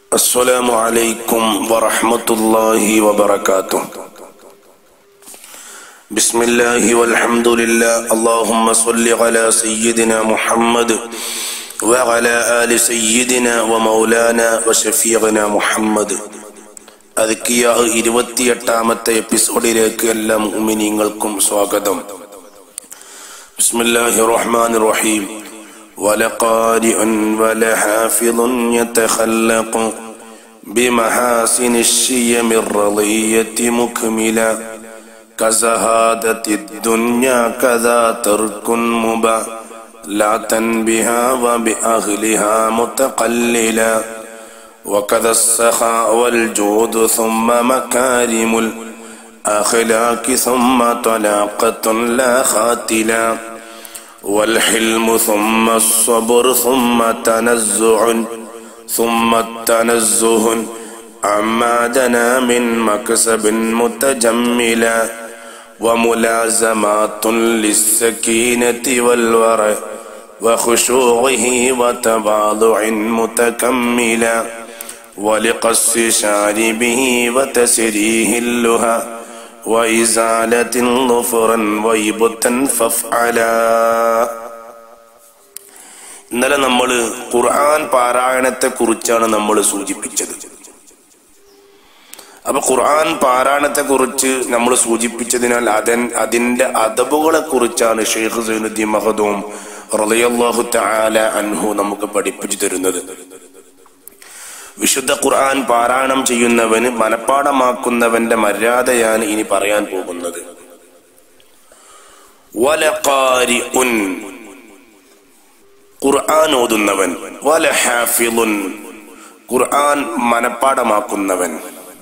السلام عليكم ورحمة الله وبركاته بسم الله والحمد لله اللهم صل على سيدنا محمد وعلى آل سيدنا ومولانا وشفيعنا محمد അതുക്കിയ ഇരുപത്തിയെട്ടാമത്തെ എപ്പിസോഡിലേക്ക് എല്ലാ മുഅ്മിനീങ്ങൾക്കും സ്വാഗതം ബിസ്മില്ലാഹിർ റഹ്മാനിർ റഹീം ولقارئ ولحافظ يتخلق بمحاسن الشيم الرضية مكملا كزهادة الدنيا كذا ترك مبا لا تنبها وبأهلها متقللا وكذا السخاء والجود ثم مكارم الأخلاق ثم طلاقة لا خاتلا والحلم ثم الصبر ثم تنزع ثم التنزه عما دنا من مكسب متجملا وملازمات للسكينة والورع وخشوعه وتواضع متكملا ولقص شاربه وتسريه اللهى وإزالة ظفرا ويبتا فافعلا ഇന്നലെ നമ്മൾ ഖുർആൻ പാരായണത്തെ കുറിച്ചാണ് നമ്മൾ സൂചിപ്പിച്ചത് അപ്പൊ ഖുർആൻ പാരായണത്തെ കുറിച്ച് നമ്മൾ സൂചിപ്പിച്ചതിനാൽ അതൻ അതിന്റെ അതബുകളെ കുറിച്ചാണ് ഷെയ്ഖ് സൈനുദ്ദീൻ മഹദൂം റളിയല്ലാഹു തആല അൻഹു നമുക്ക് പഠിപ്പിച്ചു തരുന്നത് വിശുദ്ധ ഖുർആൻ പാരായണം ചെയ്യുന്നവന് മനപ്പാടമാക്കുന്നവന്റെ മര്യാദയാണ് ഇനി പറയാൻ പോകുന്നത് വലഖാരിഉൻ ഖുർആൻ ഓതുന്നവൻ വലഹാഫിളുൻ ഖുർആൻ മനപ്പാടമാക്കുന്നവൻ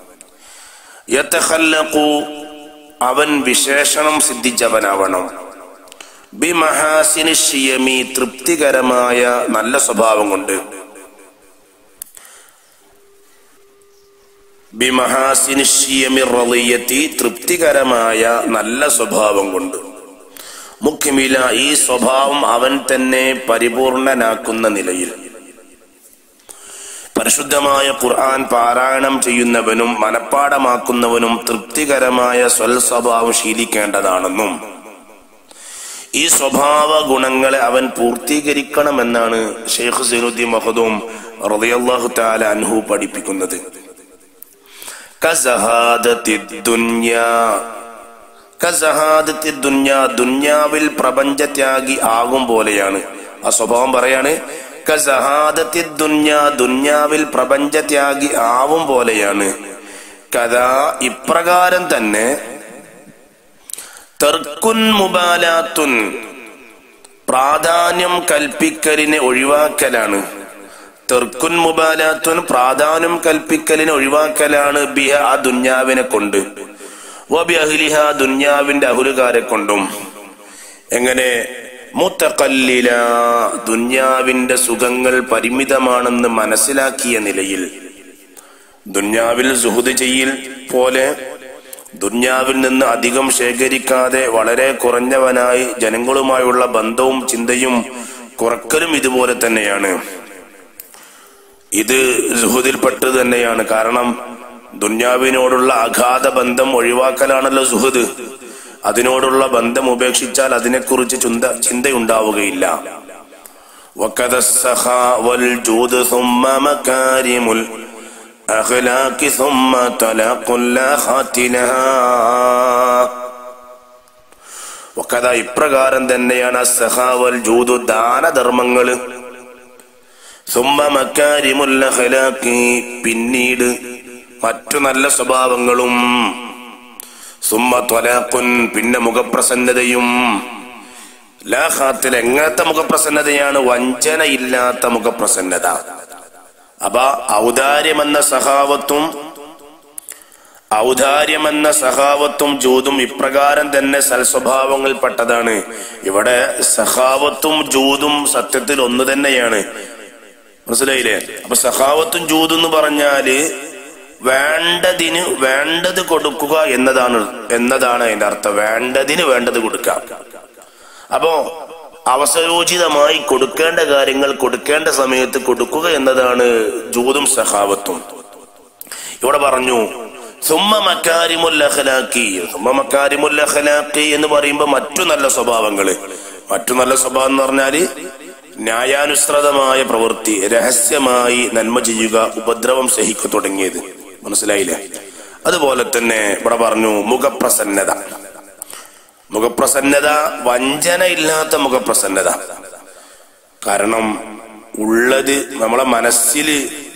യതഖല്ലഖു അവൻ വിശേഷണം സിദ്ധിച്ചവനാവണം ബിമഹാസിനി ഷിയമി തൃപ്തികരമായ നല്ല സ്വഭാവം കൊണ്ട് ബിമഹാസിനി ഷിയമി റളിയത്തി തൃപ്തികരമായ നല്ല സ്വഭാവം കൊണ്ട് മുഖ്യമില ഈ സ്വഭാവം അവൻ തന്നെ പരിപൂർണനാക്കുന്ന നിലയിൽ പരിശുദ്ധമായ ഖുർആൻ പാരായണം ചെയ്യുന്നവനും മനപ്പാടമാക്കുന്നവനും തൃപ്തികരമായ സ്വൽ സ്വഭാവം ശീലിക്കേണ്ടതാണെന്നും ഈ സ്വഭാവ ഗുണങ്ങളെ അവൻ പൂർത്തീകരിക്കണമെന്നാണ് ഷെയ്ഖ് സൈനുദ്ദീൻ മഹദൂം റളിയല്ലാഹു തആല അൻഹു പഠിപ്പിക്കുന്നത് കസഹാദത്തി ദുന്യാ കസഹാദത്തി ദുന്യാ ദുന്യാവിൽ പ്രപഞ്ചത്യാഗി ആകും പോലെയാണ് ആ സ്വഭാവം പറയാണ് കസഹാദത്തി ദുന്യാ ദുന്യാവിൽ പ്രപഞ്ചത്യാഗി ആവും പോലെയാണ് കഥ ഇപ്രകാരം തന്നെ തെർക്കുൻ മുബാലാത്തുൻ പ്രാധാന്യം കൽപ്പിക്കലിനെ ഒഴിവാക്കലാണ് തെർക്കുൻ മുബാലാത്തുൻ പ്രാധാന്യം കൽപ്പിക്കലിനെ ഒഴിവാക്കലാണ് ബിഹ ആ ദുന്യാവിനെ കൊണ്ട് വബി അഹ്ലിഹ ദുന്യാവിന്റെ അഹുലുകാരെ കൊണ്ടും എങ്ങനെ മുത്തക്കല്ലില ദുന്യാവിന്റെ സുഖങ്ങൾ പരിമിതമാണെന്ന് മനസ്സിലാക്കിയ നിലയിൽ ദുന്യാവിൽ സുഹൃത് ചെയ്യൽ പോലെ ദുന്യാവിൽ നിന്ന് അധികം ശേഖരിക്കാതെ വളരെ കുറഞ്ഞവനായി ജനങ്ങളുമായുള്ള ബന്ധവും ചിന്തയും കുറക്കലും ഇതുപോലെ തന്നെയാണ് ഇത് സുഹൃതിൽപ്പെട്ടത് തന്നെയാണ് കാരണം ദുന്യാവിനോടുള്ള അഗാധ ബന്ധം ഒഴിവാക്കലാണല്ലോ സുഹൃത് അതിനോടുള്ള ബന്ധം ഉപേക്ഷിച്ചാൽ അതിനെക്കുറിച്ച് ചിന്ത ചിന്തയുണ്ടാവുകയില്ല ഇപ്രകാരം തന്നെയാണ് സഹാവൽ ജൂതു ദാനധർമ്മങ്ങള് പിന്നീട് മറ്റു നല്ല സ്വഭാവങ്ങളും സുമ്മ ത്വലാഖുൻ പിന്നെ മുഖപ്രസന്നതയും ലാഹാത്തിൽ എങ്ങനത്തെ മുഖപ്രസന്നതയാണ് വഞ്ചന ഇല്ലാത്ത മുഖപ്രസന്നത അപ്പൊ ഔദാര്യമെന്ന സഹാവത്തും ഔദാര്യമെന്ന സഹാവത്തും ജൂതും ഇപ്രകാരം തന്നെ സൽസ്വഭാവങ്ങളിൽപ്പെട്ടതാണ് ഇവിടെ സഹാവത്തും ജൂതും സത്യത്തിൽ ഒന്ന് തന്നെയാണ് മനസ്സിലായില്ലേ അപ്പൊ സഹാവത്തും ജൂതും എന്ന് പറഞ്ഞാല് വേണ്ടതിന് വേണ്ടത് കൊടുക്കുക എന്നതാണ് എന്നതാണ് അതിന്റെ അർത്ഥം വേണ്ടതിന് വേണ്ടത് കൊടുക്കുക അപ്പോ അവസരോചിതമായി കൊടുക്കേണ്ട കാര്യങ്ങൾ കൊടുക്കേണ്ട സമയത്ത് കൊടുക്കുക എന്നതാണ് ജൂതും സഹാവത്തും ഇവിടെ പറഞ്ഞു സുമ്മ മക്കാരിമുൽ അഖലാഖി സുമ്മ മക്കാരിമുൽ അഖലാഖി എന്ന് പറയുമ്പോൾ മറ്റു നല്ല സ്വഭാവങ്ങള് മറ്റു നല്ല സ്വഭാവം എന്ന് പറഞ്ഞാല് ന്യായാനുസൃതമായ പ്രവൃത്തി രഹസ്യമായി നന്മ ചെയ്യുക ഉപദ്രവം സഹിക്കു തുടങ്ങിയത് മനസ്സിലായില്ലേ അതുപോലെ തന്നെ ഇവിടെ പറഞ്ഞു മുഖപ്രസന്നത മുഖപ്രസന്നത വഞ്ചന ഇല്ലാത്ത മുഖപ്രസന്നത കാരണം ഉള്ളത് നമ്മളെ മനസ്സിൽ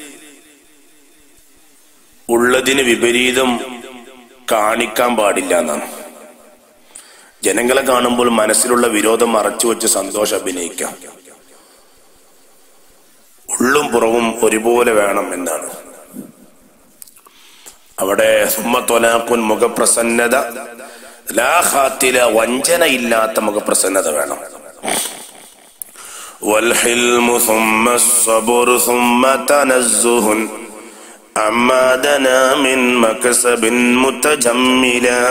ഉള്ളതിന് വിപരീതം കാണിക്കാൻ പാടില്ല എന്നാണ് ജനങ്ങളെ കാണുമ്പോൾ മനസ്സിലുള്ള വിരോധം മറച്ചു വെച്ച് സന്തോഷം അഭിനയിക്കാം ഉള്ളും പുറവും ഒരുപോലെ വേണം എന്നാണ് അവിടെ സുമ്മത്തൊലാക്കുൻ മുഖപ്രസന്നത ലാഹാത്തില വഞ്ചന ഇല്ലാത്ത മുഖപ്രസന്നത വേണം والحلم ثم الصبر ثم تنزه عما دنا من مكسب متجملا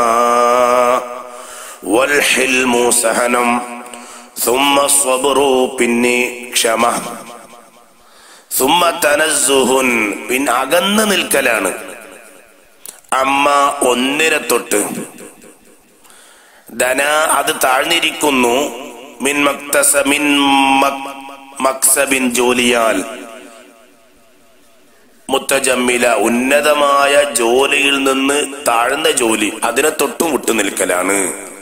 والحلم സഹനം ثم الصبر പിന്നെ ക്ഷമ ثم تنزه പിന്നെ അകന്നു നിൽക്കലാണ് അമ്മ ഒന്നിനെ തൊട്ട് ധന അത് താഴ്ന്നിരിക്കുന്നു മിൻ മക്തസ മിൻ മക്- മക്സബിൻ ജോലിയാൽ മുത്തജമ്മില ഉന്നതമായ ജോലിയിൽ നിന്ന് താഴ്ന്ന ജോലി അതിനെ തൊട്ടും വിട്ടു നിൽക്കലാണ്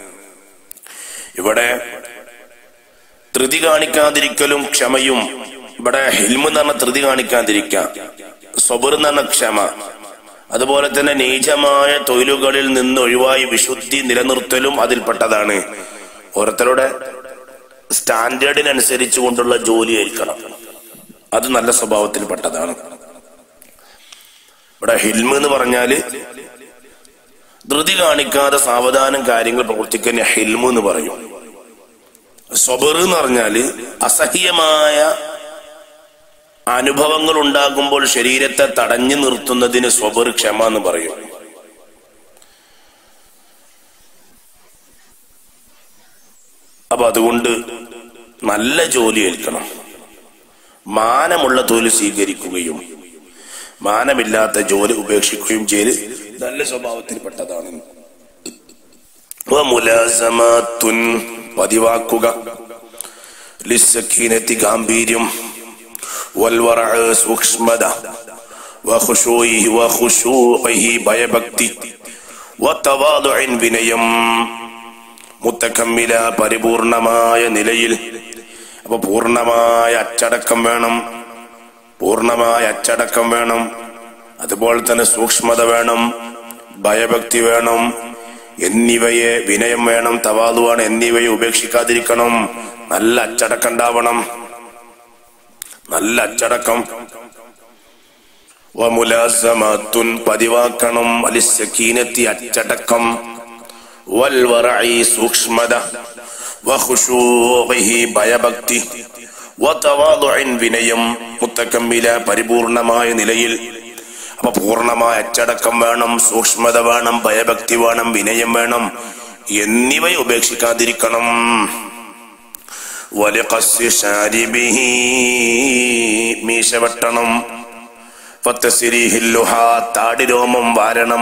ഇവിടെ ധൃതി കാണിക്കാതിരിക്കലും ക്ഷമയും ഇവിടെ ഹിൽമ് എന്ന് പറഞ്ഞ ധൃതി കാണിക്കാതിരിക്കാം സ്വബർ എന്ന് പറഞ്ഞ ക്ഷമ അതുപോലെ തന്നെ നീചമായ തൊഴിലുകളിൽ നിന്ന് ഒഴിവായി വിശുദ്ധി നിലനിർത്തലും അതിൽപ്പെട്ടതാണ് ഓരോരുത്തരുടെ സ്റ്റാൻഡേർഡിനനുസരിച്ച് കൊണ്ടുള്ള ജോലി ഏൽക്കണം അത് നല്ല സ്വഭാവത്തിൽപ്പെട്ടതാണ് ഇവിടെ ഹിൽമ് എന്ന് പറഞ്ഞാല് ധൃതി കാണിക്കാതെ സാവധാനം കാര്യങ്ങൾ പ്രവർത്തിക്കുന്ന ഹിൽമു എന്ന് പറയും സ്വബർ എന്ന് പറഞ്ഞാല് അസഹ്യമായ അനുഭവങ്ങൾ ഉണ്ടാകുമ്പോൾ ശരീരത്തെ തടഞ്ഞു നിർത്തുന്നതിന് സ്വബർ ക്ഷമ എന്ന് പറയും അപ്പൊ അതുകൊണ്ട് നല്ല ജോലി ഏൽക്കണം മാനമുള്ള തൊഴിൽ സ്വീകരിക്കുകയും മാനമില്ലാത്ത ജോലി ഉപേക്ഷിക്കുകയും ചെയ്ത് നല്ല സ്വഭാവത്തിൽപ്പെട്ടതാണ് മുലാസമാത്തുൻ പതിവാക്കുക ലിസ്സക്കീനത്തി ഗാംഭീര്യം والورع സൂക്ഷ്മത وخشوعه وخشوعه ഭയഭക്തി وتواضع വിനയം മുത്തക്കമ്മില പരിപൂർണമായ നിലയിൽ അപ്പൊ പൂർണമായ അച്ചടക്കം വേണം പൂർണമായ അച്ചടക്കം വേണം അതുപോലെ തന്നെ സൂക്ഷ്മത വേണം ഭയഭക്തി വേണം എന്നിവയെ വിനയം വേണം തവാതുവാണ് എന്നിവയെ ഉപേക്ഷിക്കാതിരിക്കണം നല്ല അച്ചടക്കം ഉണ്ടാവണം നല്ല അച്ചടക്കം വമുലാസമാത്തുൻ പതിവാക്കണം അലിസക്കീനത്തി അച്ചടക്കം വൽവറഈ സൂക്ഷ്മത വഖുശൂഇഹി ഭയഭക്തി വതവാദുഇൻ വിനയം മുത്തക്കമ്മില പരിപൂർണമായ നിലയിൽ അപ്പൊ പൂർണമായ അച്ചടക്കം വേണം സൂക്ഷ്മത വേണം ഭയഭക്തി വേണം വിനയം വേണം എന്നിവയെ ഉപേക്ഷിക്കാതിരിക്കണം വലിഖസ്സി ശാരിബിഹി മീശ വെട്ടണം ഫത്തസിരിഹില്ലുഹ താടിരോമം വാരണം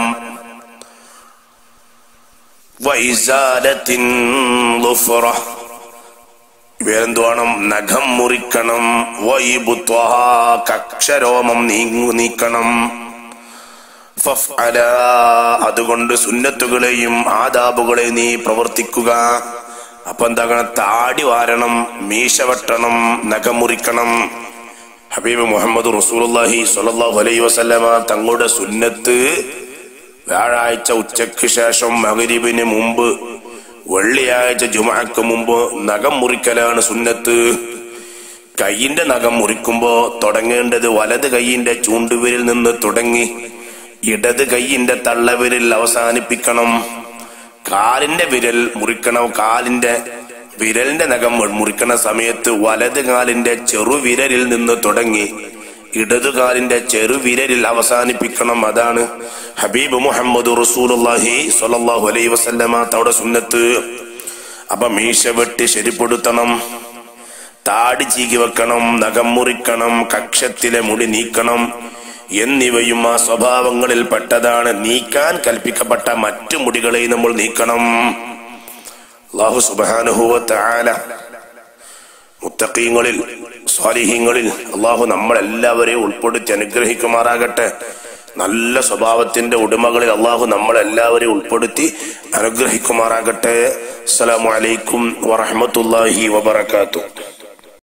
വൈസാലത്തിൻ ളുഫ്റ വേറെന്തുവാണം നഖം മുറിക്കണം വൈബുത്വഹ കക്ഷരോമം നീങ്ങു നീക്കണം ഫഫ്അല അതുകൊണ്ട് സുന്നത്തുകളെയും ആദാബുകളെ നീ പ്രവർത്തിക്കുക അപ്പൊ എന്താകണം താടി വാരണം മീശ വെട്ടണം നഖം മുറിക്കണം ഹബീബ് മുഹമ്മദ് റസൂലുള്ളാഹി സ്വല്ലല്ലാഹു അലൈഹി വസല്ലമ തങ്ങളുടെ സുന്നത്ത് വ്യാഴാഴ്ച ഉച്ചയ്ക്ക് ശേഷം മഗ്രിബിന് മുമ്പ് വെള്ളിയാഴ്ച ജുമഅക്ക് മുമ്പ് നഖം മുറിക്കലാണ് സുന്നത്ത് കൈയിന്റെ നഖം മുറിക്കുമ്പോ തുടങ്ങേണ്ടത് വലത് കൈയിന്റെ ചൂണ്ടുവിരിൽ നിന്ന് തുടങ്ങി ഇടത് കൈയിന്റെ തള്ളവിരൽ അവസാനിപ്പിക്കണം കാലിന്റെ വിരൽ മുറിക്കണം കാലിന്റെ വിരലിന്റെ നഖം മുറിക്കണ സമയത്ത് വലത് കാലിന്റെ ചെറുവിരലിൽ നിന്ന് തുടങ്ങി ഇടതുകാലിന്റെ ചെറുവിരലിൽ അവസാനിപ്പിക്കണം അതാണ് ഹബീബ് മുഹമ്മദ് റസൂലുള്ളാഹി സ്വല്ലല്ലാഹു അലൈഹി വസല്ലമ തവിടെ സുന്നത്ത് അപ്പൊ മീശ വെട്ടി ശരിപ്പെടുത്തണം താടി ചീകി വെക്കണം നഖം മുറിക്കണം കക്ഷത്തിലെ മുടി നീക്കണം എന്നിവയും ആ സ്വഭാവങ്ങളിൽ പെട്ടതാണ് നീക്കാൻ കൽപ്പിക്കപ്പെട്ട മറ്റു മുടികളെയും നമ്മൾ നീക്കണം അള്ളാഹു സുബാനുഭൂവത്താല മുത്തക്കീങ്ങളിൽ സ്വാലിഹീങ്ങളിൽ അള്ളാഹു നമ്മളെല്ലാവരെയും ഉൾപ്പെടുത്തി അനുഗ്രഹിക്കുമാറാകട്ടെ നല്ല സ്വഭാവത്തിന്റെ ഉടമകളിൽ അള്ളാഹു നമ്മളെല്ലാവരെയും ഉൾപ്പെടുത്തി അനുഗ്രഹിക്കുമാറാകട്ടെ അസ്സലാമു അലൈക്കും വറഹമത്തല്ലാഹി വബർക്കാത്തു